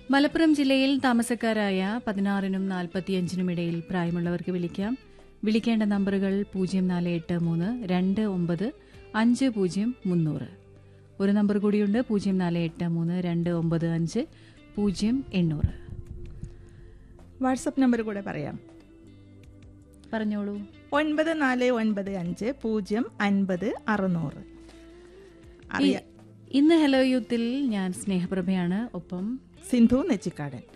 മലപ്പുറം ജില്ലയിൽ താമസക്കാരായ പതിനാറിനും നാൽപ്പത്തിയഞ്ചിനും ഇടയിൽ പ്രായമുള്ളവർക്ക് വിളിക്കാം വിളിക്കേണ്ട നമ്പറുകൾ പൂജ്യം നാല് എട്ട് മൂന്ന് രണ്ട് ഒമ്പത് അഞ്ച് പൂജ്യം മുന്നൂറ് ഒരു നമ്പർ കൂടിയുണ്ട് പൂജ്യം നാല് എട്ട് മൂന്ന് രണ്ട് ഒമ്പത് അഞ്ച് പൂജ്യം എണ്ണൂറ് വാട്സപ്പ് നമ്പർ കൂടെ പറയാം പറഞ്ഞോളൂ ഒൻപത് നാല് ഒൻപത് അഞ്ച് പൂജ്യം അൻപത് അറുന്നൂറ് അറിയാം ഇന്ന് ഹലോ യൂത്തിൽ ഞാൻ സ്നേഹപ്രഭയാണ് ഒപ്പം സിന്ധു നെച്ചിക്കാടൻ